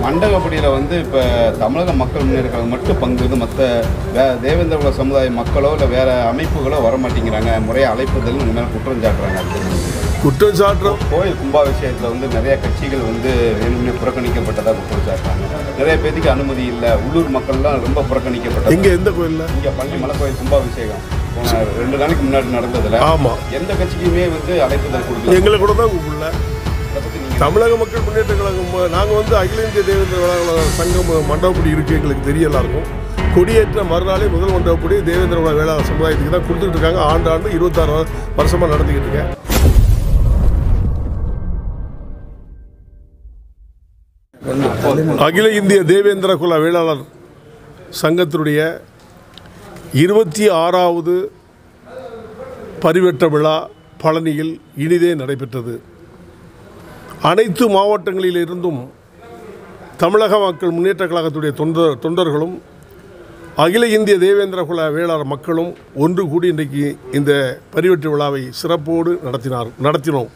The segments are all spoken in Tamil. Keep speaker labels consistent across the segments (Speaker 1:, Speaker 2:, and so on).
Speaker 1: மண்டகப்படியில் வந்து இப்போ தமிழக மக்கள் முன்னேற்ற கழகம் மட்டும் பங்கு இது மற்ற வே தேவேந்திர குல சமுதாய மக்களோ இல்லை வேறு அமைப்புகளோ வர மாட்டேங்கிறாங்க முறையாக அழைப்பதில் உங்க மேலே குற்றம் சாட்டுறாங்க அது
Speaker 2: குற்றம் சாட்டுறோம்
Speaker 1: கோயில் கும்பாபிஷேகத்தில் வந்து நிறைய கட்சிகள் வந்து வேணும்னே புறக்கணிக்கப்பட்டதாக குற்றம் சாட்டுறாங்க நிறைய பேத்துக்கு அனுமதி இல்லை உள்ளூர் மக்கள்லாம் ரொம்ப புறக்கணிக்கப்பட்டது
Speaker 2: எங்கே எந்த கோயிலில்
Speaker 1: இங்கே பள்ளி மலைக்கோயில் கும்பாபிஷேகம் போன ரெண்டு நாளைக்கு முன்னாடி நடந்ததில்
Speaker 2: ஆமாம்
Speaker 1: எந்த கட்சிக்குமே வந்து அழைப்புதல் கொடுக்கல
Speaker 2: எங்களை கூட தான் கூப்பிடல
Speaker 1: அதை பற்றி நீங்கள்
Speaker 2: தமிழக மக்கள் முன்னேற்ற கழகம் நாங்கள் வந்து அகில இந்திய தேவேந்திர விழா சங்கம் மண்டபப்படி இருக்குது எங்களுக்கு தெரிய எல்லாருக்கும் கொடியேற்ற மறுநாளே முதல் மண்டபப்படி தேவேந்திர விழா வேளாண் சமுதாயத்துக்கு தான் கொடுத்துட்டு இருக்காங்க ஆண்டு ஆண்டு இருபத்தாறு வருஷமாக நடத்திக்கிட்டு இருக்கேன் அகில இந்திய தேவேந்திர குல வேளாளர் சங்கத்தினுடைய இருபத்தி ஆறாவது பரிவட்ட விழா பழனியில் இனிதே நடைபெற்றது அனைத்து மாவட்டங்களிலிருந்தும் தமிழக மக்கள் முன்னேற்ற கழகத்துடைய தொண்டர் தொண்டர்களும் அகில இந்திய தேவேந்திர குல வேளாளர் மக்களும் ஒன்று கூடி இன்றைக்கு இந்த பரிவட்ட விழாவை சிறப்போடு நடத்தினார் நடத்தினோம்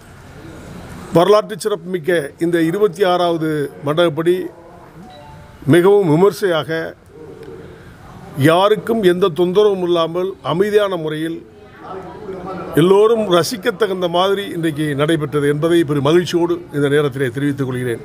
Speaker 2: வரலாற்று சிறப்புமிக்க இந்த இருபத்தி ஆறாவது மண்டபப்படி மிகவும் விமர்சையாக யாருக்கும் எந்த தொந்தரவும் இல்லாமல் அமைதியான முறையில் எல்லோரும் ரசிக்கத்தகுந்த மாதிரி இன்றைக்கு நடைபெற்றது என்பதை பெரும் மகிழ்ச்சியோடு இந்த நேரத்திலே தெரிவித்துக் கொள்கிறேன்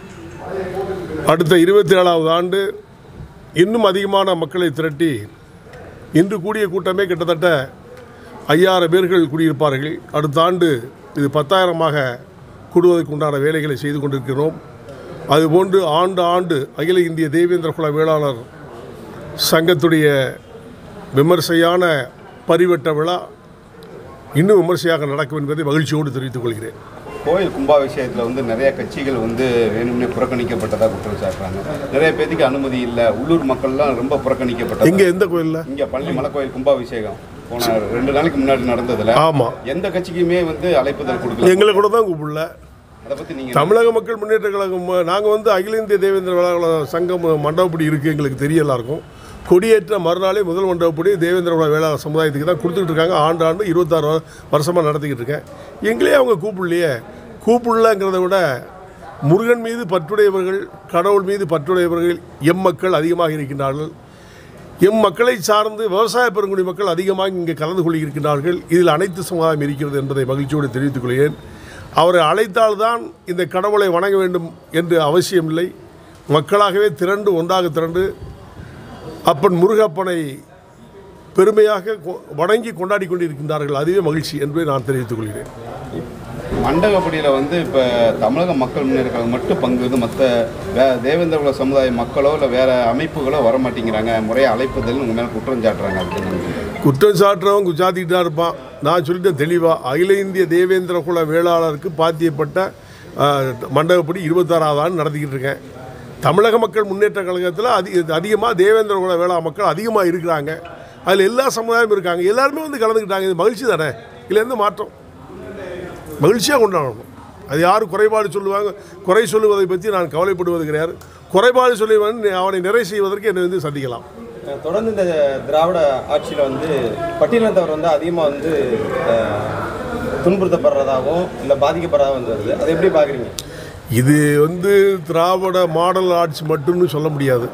Speaker 2: அடுத்த இருபத்தி ஏழாவது ஆண்டு இன்னும் அதிகமான மக்களை திரட்டி இன்று கூடிய கூட்டமே கிட்டத்தட்ட ஐயாயிரம் பேர்கள் கூடியிருப்பார்கள் அடுத்த ஆண்டு இது பத்தாயிரமாக கூடுவதற்கு உண்டான வேலைகளை செய்து கொண்டிருக்கிறோம் அதுபோன்று ஆண்டு ஆண்டு அகில இந்திய தேவேந்திர குல வேளாளர் சங்கத்துடைய விமர்சையான பரிவட்ட விழா இன்னும் விமர்சையாக நடக்கும் என்பதை மகிழ்ச்சியோடு தெரிவித்துக் கொள்கிறேன்
Speaker 1: கோயில் கும்பாபிஷேகத்தில் வந்து நிறைய கட்சிகள் வந்து வேணும்னே புறக்கணிக்கப்பட்டதாக குற்றம் சாட்டுறாங்க நிறைய பேத்துக்கு அனுமதி இல்லை உள்ளூர் மக்கள்லாம் ரொம்ப புறக்கணிக்கப்பட்டது
Speaker 2: இங்கே எந்த கோயிலில்
Speaker 1: இங்கே பள்ளி மலைக்கோயில் கும்பாபிஷேகம் போன ரெண்டு நாளைக்கு முன்னாடி நடந்ததில்
Speaker 2: ஆமாம்
Speaker 1: எந்த கட்சிக்குமே வந்து அழைப்புதல் கொடுக்கல
Speaker 2: எங்களை கூட தான் கூப்பிடல
Speaker 1: அதை பற்றி நீங்கள்
Speaker 2: தமிழக மக்கள் முன்னேற்ற கழகம் நாங்கள் வந்து அகில இந்திய தேவேந்திர விழா சங்கம் மண்டபப்படி இருக்குது எங்களுக்கு தெரிய எல்லாருக்கும் கொடியேற்ற மறுநாளே முதல் மண்டபப்படி தேவேந்திர விழா வேளா சமுதாயத்துக்கு தான் கொடுத்துட்டு இருக்காங்க ஆண்டு ஆண்டு இருபத்தாறு வருஷமாக நடத்திக்கிட்டு இருக்கேன் எங்களே அவங்க கூப்பிடலையே கூப்பிடலங்கிறத விட முருகன் மீது பற்றுடையவர்கள் கடவுள் மீது பற்றுடையவர்கள் எம் மக்கள் அதிகமாக இருக்கின்றார்கள் எம் மக்களை சார்ந்து விவசாய பெருங்குடி மக்கள் அதிகமாக இங்கே கலந்து கொள்ளியிருக்கிறார்கள் இதில் அனைத்து சமுதாயம் இருக்கிறது என்பதை மகிழ்ச்சியோடு தெரிவித்துக் கொள்கிறேன் அவரை அழைத்தால்தான் இந்த கடவுளை வணங்க வேண்டும் என்று அவசியமில்லை மக்களாகவே திரண்டு ஒன்றாக திரண்டு அப்பன் முருகப்பனை பெருமையாக கொ- வணங்கி கொண்டாடி கொண்டிருக்கின்றார்கள் அதுவே மகிழ்ச்சி என்பதை நான் தெரிவித்துக் கொள்கிறேன்
Speaker 1: மண்டகப்படியில் வந்து இப்போ தமிழக மக்கள் முன்னேற்ற கழகம் மட்டும் பங்கு இது மற்ற வே தேவேந்திர குல சமுதாய மக்களோ இல்லை வேறு அமைப்புகளோ வர மாட்டேங்கிறாங்க முறையாக அழைப்பதில் உங்கள் மேலே குற்றம் சாட்டுறாங்க அப்படின்னு
Speaker 2: குற்றம் சாட்டுறவன் குஜாத்திட்டு தான் இருப்பான் நான் சொல்லிட்டேன் தெளிவாக அகில இந்திய தேவேந்திர குல வேளாளருக்கு பாத்தியப்பட்ட ஆஹ், மண்டபப்படி இருபத்தாறாவது ஆண்டு நடத்திக்கிட்டு இருக்கேன் தமிழக மக்கள் முன்னேற்ற கழகத்தில் அதி அதிகமாக தேவேந்திர குல வேளா மக்கள் அதிகமாக இருக்கிறாங்க அதில் எல்லா சமுதாயமும் இருக்காங்க எல்லாருமே வந்து கலந்துக்கிட்டாங்க இது மகிழ்ச்சி தானே இதுல எந்த மாற்றம் மகிழ்ச்சியாக கொண்டாடணும் அது யார் குறைபாடு சொல்லுவாங்க குறை சொல்லுவதை பற்றி நான் கவலைப்படுவது கிடையாது குறைபாடு சொல்லுவன் அவனை நிறை செய்வதற்கு என்னை வந்து சந்திக்கலாம்
Speaker 3: அஹ் தொடர்ந்து இந்த திராவிட ஆட்சியில் வந்து பட்டியலினத்தவர் வந்து அதிகமாக வந்து அஹ், துன்புறுத்தப்படுறதாகவும் இல்லை பாதிக்கப்படுறதாகவும் வந்து வருது அதை எப்படி பார்க்குறீங்க
Speaker 2: இது வந்து திராவிட மாடல் ஆட்சி மட்டும்னு சொல்ல முடியாது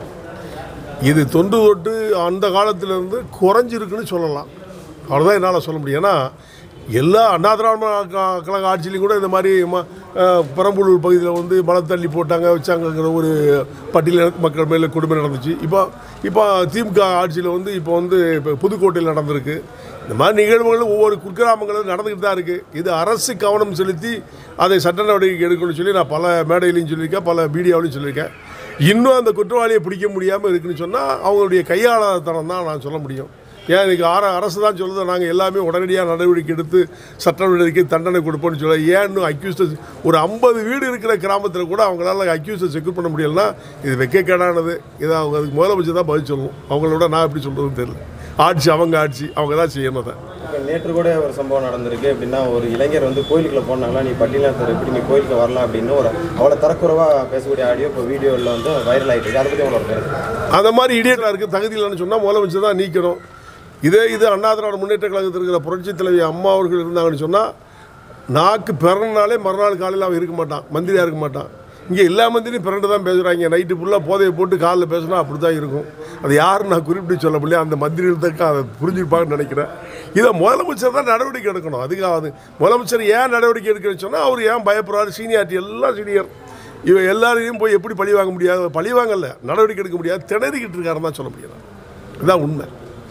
Speaker 2: இது தொன்று தொட்டு அந்த காலத்திலிருந்து குறைஞ்சிருக்குன்னு சொல்லலாம் அவ்வளோதான் என்னால் சொல்ல முடியும் ஏன்னா எல்லா அண்ணா திராவிட க- கழக ஆட்சியிலையும் கூட இந்த மாதிரி ம அஹ், பெரம்பலூர் பகுதியில் வந்து மலை தள்ளி போட்டாங்க வச்சாங்கங்கிற ஒரு பட்டியல மக்கள் மேலே கொடுமை நடந்துச்சு இப்போ இப்போ திமுக ஆட்சியில் வந்து இப்போ வந்து இப்போ புதுக்கோட்டையில் நடந்திருக்கு இந்த மாதிரி நிகழ்வுகள் ஒவ்வொரு குக்கிராமங்களும் நடந்துக்கிட்டு தான் இருக்குது இது அரசு கவனம் செலுத்தி அதை சட்ட நடவடிக்கை எடுக்கணும்னு சொல்லி நான் பல மேடையிலையும் சொல்லியிருக்கேன் பல மீடியாவிலையும் சொல்லியிருக்கேன் இன்னும் அந்த குற்றவாளியை பிடிக்க முடியாமல் இருக்குன்னு சொன்னால் அவங்களுடைய கையாளாதத்தனம் தான் நான் சொல்ல முடியும் ஏன் இன்னைக்கு ஆர அரசு தான் சொல்லுது நாங்கள் எல்லாமே உடனடியாக நடவடிக்கை எடுத்து சட்ட நடவடிக்கை தண்டனை கொடுப்போம்னு சொல்ல ஏன் இன்னும் அக்யூஸ்ட ஒரு ஐம்பது வீடு இருக்கிற கிராமத்தில் கூட அவங்களால அக்யூஸ்டை செக்யூர் பண்ண முடியலன்னா இது வெக்கக்கேடானது இதை அவங்க அதுக்கு முதலமைச்சர் தான் பதில் சொல்லணும் அவங்களோட நான் எப்படி சொல்கிறதுன்னு தெரியல ஆட்சி அவங்க ஆட்சி அவங்க தான் செய்யணும் அதை
Speaker 3: இப்போ நேற்று கூட ஒரு சம்பவம் நடந்திருக்கு எப்படின்னா ஒரு இளைஞர் வந்து கோயிலுக்குள்ள போனாங்களா நீ பட்டியலினத்தர் எப்படி நீ கோயிலுக்கு வரலாம் அப்படின்னு ஒரு அவ்வளோ தரக்குறைவாக பேசக்கூடிய ஆடியோ இப்போ வீடியோவில் வந்து வைரல் ஆகிட்டு இருக்கு அதை பற்றி உங்களோட கருத்து
Speaker 2: அந்த மாதிரி இடியட்டாக இருக்குது தகுதி இல்லைன்னு சொன்னால் முதலமைச்சர் தான் நீக்கணும் இதே இது அண்ணா திராவிட முன்னேற்ற கழகத்தில் இருக்கிற புரட்சித் தலைவி அம்மா அவர்கள் இருந்தாங்கன்னு சொன்னால் நாக்கு பிறந்தனாலே மறுநாள் காலையில் அவன் இருக்க மாட்டான் மந்திரியாக இருக்க மாட்டான் இங்கே எல்லா மந்திரியும் பிறண்டு தான் பேசுகிறாங்க நைட்டு ஃபுல்லாக போதையை போட்டு காலில் பேசினா அப்படி தான் இருக்கும் அது யாரும் நான் குறிப்பிட்டு சொல்ல முடியல அந்த மந்திரிகள் தான் அதை புரிஞ்சுருப்பாங்கன்னு நினைக்கிறேன் இதை முதலமைச்சர் தான் நடவடிக்கை எடுக்கணும் அதுக்காக முதலமைச்சர் ஏன் நடவடிக்கை எடுக்கிறேன்னு சொன்னால் அவர் ஏன் பயப்படுறாரு சீனியாரிட்டி எல்லாம் சீனியர் இவ எல்லாரையும் போய் எப்படி பழி வாங்க முடியாது பழி வாங்கல நடவடிக்கை எடுக்க முடியாது திணறிக்கிட்டு இருக்காருன்னு தான் சொல்ல முடியாது இதுதான் உண்மை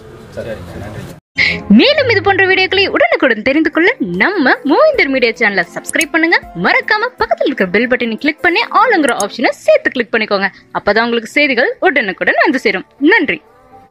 Speaker 4: மேலும் இது போன்ற வீடியோக்களை உடனுக்குடன் தெரிந்து கொள்ள நம்ம மூவிந்தர் மீடியா சேனலை சப்ஸ்கிரைப் பண்ணுங்க மறக்காம பக்கத்தில் இருக்கிற பெல் பட்டனை கிளிக் பண்ணி ஆளுங்கிற ஆப்ஷனை சேர்த்து கிளிக் பண்ணிக்கோங்க அப்பதான் உங்களுக்கு செய்திகள் உடனுக்குடன் வந்து சேரும் நன்றி